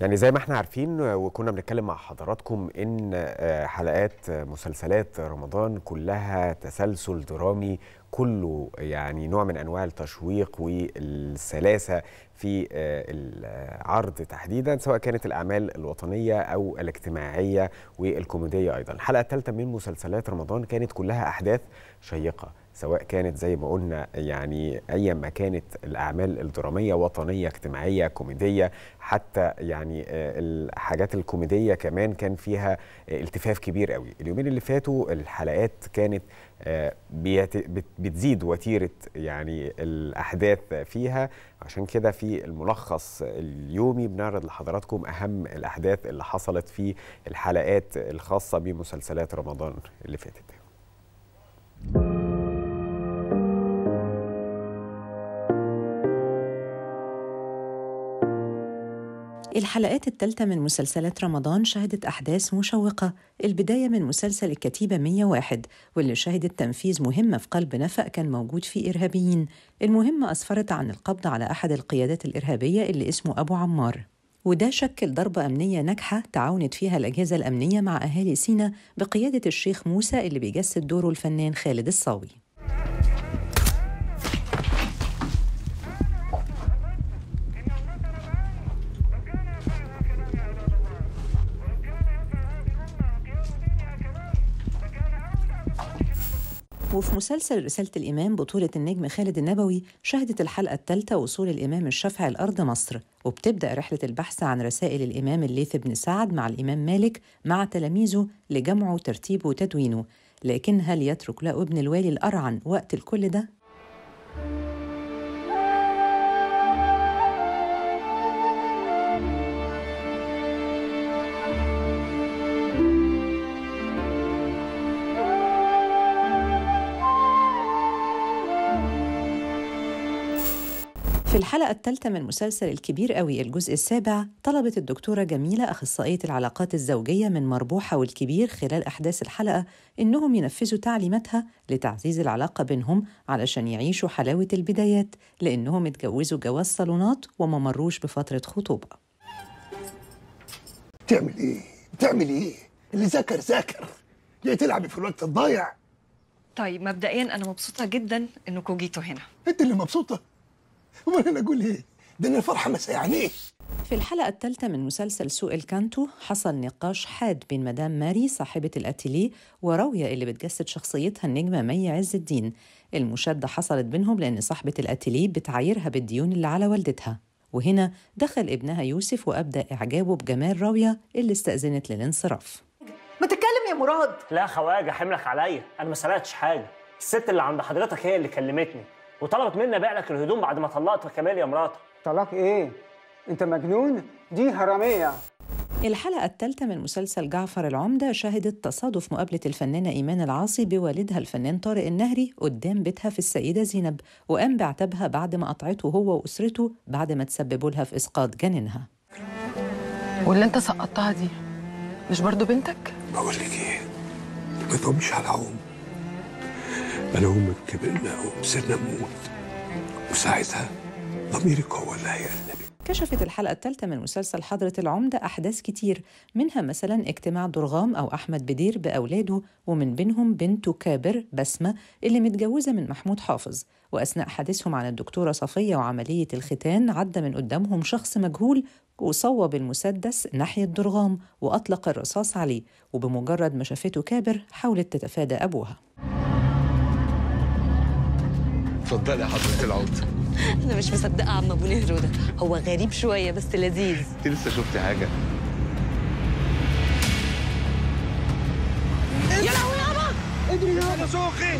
يعني زي ما احنا عارفين وكنا بنتكلم مع حضراتكم ان آه، حلقات مسلسلات رمضان كلها تسلسل درامي كله يعني نوع من انواع التشويق والسلاسه في آه، العرض تحديدا سواء كانت الاعمال الوطنيه او الاجتماعيه والكوميديه ايضا الحلقه الثالثه من مسلسلات رمضان كانت كلها احداث شيقه سواء كانت زي ما قلنا يعني ايا ما كانت الاعمال الدراميه وطنيه اجتماعيه كوميديه حتى يعني آه، الحاجات الكوميديه كمان كان فيها آه، التفاف كبير قوي اليومين اللي فاتوا الحلقات كانت آه، بيت- بت- بتزيد وتيره يعني الاحداث فيها عشان كده في الملخص اليومي بنعرض لحضراتكم اهم الاحداث اللي حصلت في الحلقات الخاصه بمسلسلات رمضان اللي فاتت الحلقات الثالثة من مسلسلات رمضان شهدت أحداث مشوقة البداية من مسلسل الكتيبة 101 واللي شهدت تنفيذ مهمة في قلب نفق كان موجود فيه إرهابيين المهمة أسفرت عن القبض على أحد القيادات الإرهابية اللي اسمه أبو عمار وده شكل ضربة أمنية ناجحة تعاونت فيها الأجهزة الأمنية مع أهالي سينا بقيادة الشيخ موسى اللي بيجسد دوره الفنان خالد الصاوي وفي مسلسل رسالة الإمام بطولة النجم خالد النبوي شهدت الحلقة الثالثة وصول الإمام الشافعي لأرض مصر وبتبدأ رحلة البحث عن رسائل الإمام الليث بن سعد مع الإمام مالك مع تلاميذه لجمعه وترتيبه وتدوينه لكن هل يترك له ابن الوالي الأرعن وقت الكل ده؟ في الحلقة الثالثة من مسلسل الكبير قوي الجزء السابع طلبت الدكتورة جميلة أخصائية العلاقات الزوجية من مربوحة والكبير خلال أحداث الحلقة إنهم ينفذوا تعليماتها لتعزيز العلاقة بينهم علشان يعيشوا حلاوة البدايات لأنهم اتجوزوا جواز صالونات وما مروش بفترة خطوبة بتعمل ايه؟ بتعمل ايه؟ اللي ذاكر ذاكر جاي تلعبي في الوقت الضايع طيب مبدئيا انا مبسوطه جدا انكم جيتوا هنا انت اللي مبسوطه امال انا اقول ايه؟ ده انا الفرحه ما سيعنيش في الحلقة الثالثة من مسلسل سوق الكانتو حصل نقاش حاد بين مدام ماري صاحبة الأتيليه وراوية اللي بتجسد شخصيتها النجمة مي عز الدين المشادة حصلت بينهم لأن صاحبة الأتيليه بتعايرها بالديون اللي على والدتها وهنا دخل ابنها يوسف وأبدأ إعجابه بجمال راوية اللي استأذنت للانصراف ما تتكلم يا مراد لا خواجه حملك عليا انا ما سرقتش حاجه الست اللي عند حضرتك هي اللي كلمتني وطلبت مني ابيع لك الهدوم بعد ما طلقت كمال يا مراتي طلاق ايه؟ انت مجنون؟ دي هرمية الحلقة الثالثة من مسلسل جعفر العمدة شهدت تصادف مقابلة الفنانة إيمان العاصي بوالدها الفنان طارق النهري قدام بيتها في السيدة زينب وقام بعتبها بعد ما قطعته هو وأسرته بعد ما تسببوا لها في إسقاط جنينها واللي انت سقطتها دي مش برضو بنتك؟ بقول لك ايه؟ ما تقومش على عوم انا وامك كبرنا وصرنا نموت وساعتها ضميرك هو اللي هيأنبك كشفت الحلقة الثالثة من مسلسل حضرة العمدة أحداث كتير منها مثلا اجتماع درغام أو أحمد بدير بأولاده ومن بينهم بنته كابر بسمة اللي متجوزة من محمود حافظ وأثناء حديثهم عن الدكتورة صفية وعملية الختان عدى من قدامهم شخص مجهول وصوب المسدس ناحية درغام وأطلق الرصاص عليه وبمجرد ما شافته كابر حاولت تتفادى أبوها اتفضلي يا حضرة العود انا مش مصدقه عم ابو نهرو ده هو غريب شويه بس لذيذ انت لسه شفتي حاجة يا لهوي يابا اجري يا سوخي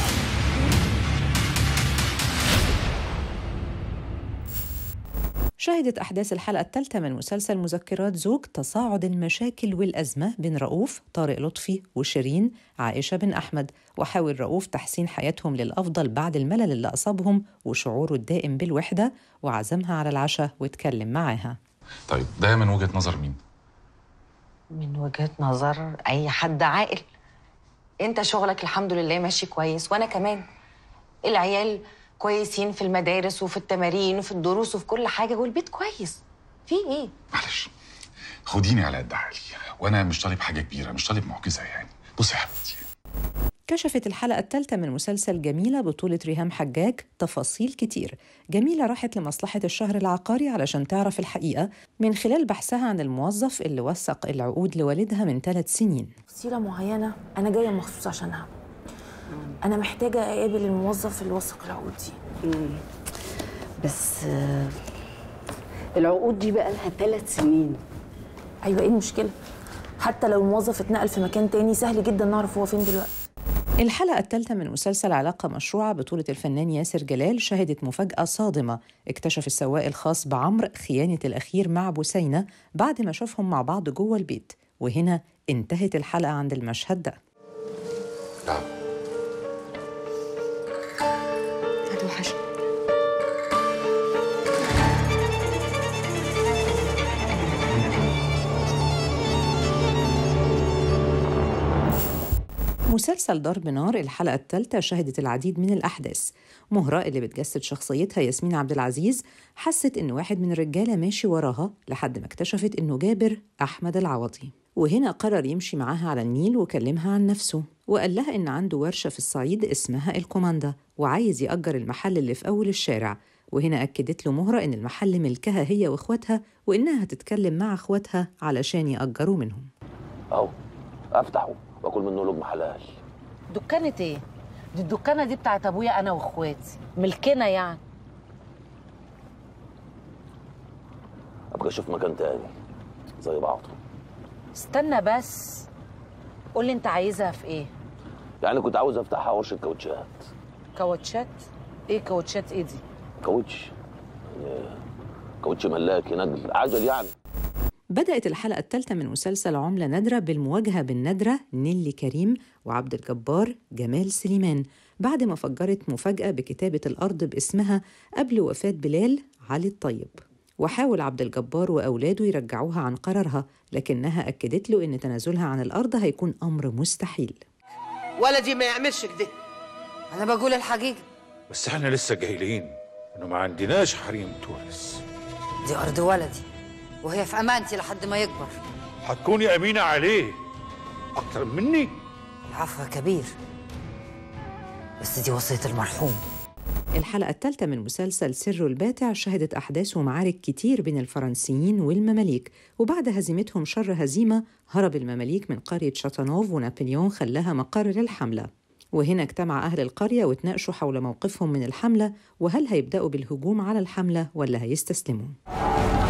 شهدت أحداث الحلقة الثالثة من مسلسل مذكرات زوج تصاعد المشاكل والأزمة بين رؤوف طارق لطفي وشيرين عائشة بن أحمد وحاول رؤوف تحسين حياتهم للأفضل بعد الملل اللي أصابهم وشعوره الدائم بالوحدة وعزمها على العشاء واتكلم معاها طيب ده من وجهة نظر مين؟ من وجهة نظر أي حد عاقل أنت شغلك الحمد لله ماشي كويس وأنا كمان العيال كويسين في المدارس وفي التمارين وفي الدروس وفي كل حاجة والبيت كويس في إيه؟ معلش خديني على قد حالي وانا مش طالب حاجه كبيره مش طالب معجزه يعني بصي يا حبيبتي كشفت الحلقة الثالثة من مسلسل جميلة بطولة ريهام حجاج تفاصيل كتير جميلة راحت لمصلحة الشهر العقاري علشان تعرف الحقيقة من خلال بحثها عن الموظف اللي وثق العقود لوالدها من ثلاث سنين تفصيلة معينة أنا جاية مخصوص عشانها أنا محتاجة أقابل الموظف اللي وثق العقود دي بس آه، العقود دي بقى لها ثلاث سنين أيوة إيه المشكلة؟ حتى لو الموظف اتنقل في مكان تاني سهل جدا نعرف هو فين دلوقتي الحلقة الثالثة من مسلسل علاقة مشروعة بطولة الفنان ياسر جلال شهدت مفاجأة صادمة اكتشف السواق الخاص بعمر خيانة الأخير مع بوسينة بعد ما شافهم مع بعض جوه البيت وهنا انتهت الحلقة عند المشهد ده هتوحشني مسلسل ضرب نار الحلقة الثالثة شهدت العديد من الأحداث مهرة اللي بتجسد شخصيتها ياسمين عبد العزيز حست إن واحد من الرجالة ماشي وراها لحد ما اكتشفت إنه جابر أحمد العوضي وهنا قرر يمشي معاها على النيل وكلمها عن نفسه وقال لها إن عنده ورشة في الصعيد اسمها الكوماندا وعايز يأجر المحل اللي في أول الشارع وهنا أكدت له مهرة إن المحل ملكها هي وإخواتها وإنها هتتكلم مع إخواتها علشان يأجروا منهم اهو افتحه واكل منه لقمه حلال دكانة ايه؟ دي الدكانة دي بتاعت ابويا انا واخواتي ملكنا يعني ابقى اشوف مكان تاني زي بعضه استنى بس قول لي انت عايزها في ايه؟ يعني كنت عاوز افتح ورشه كاوتشات كاوتشات؟ ايه كاوتشات ايه دي؟ كاوتش يعني كاوتش ملاكي نقل عجل يعني بدأت الحلقة الثالثة من مسلسل عملة نادرة بالمواجهة بين نادرة نيلي كريم وعبد الجبار جمال سليمان بعد ما فجرت مفاجأة بكتابة الأرض باسمها قبل وفاة بلال علي الطيب وحاول عبد الجبار وأولاده يرجعوها عن قرارها لكنها أكدت له إن تنازلها عن الأرض هيكون أمر مستحيل ولدي ما يعملش كده انا بقول الحقيقه بس احنا لسه جاهلين انه ما عندناش حريم تورث دي ارض ولدي وهي في امانتي لحد ما يكبر هتكوني امينه عليه اكتر مني العفو يا كبير بس دي وصيه المرحوم الحلقة الثالثة من مسلسل سر الباتع شهدت أحداث ومعارك كتير بين الفرنسيين والمماليك وبعد هزيمتهم شر هزيمة هرب المماليك من قرية شاتانوف ونابليون خلاها مقر للحملة وهنا اجتمع أهل القرية وتناقشوا حول موقفهم من الحملة وهل هيبدأوا بالهجوم على الحملة ولا هيستسلموا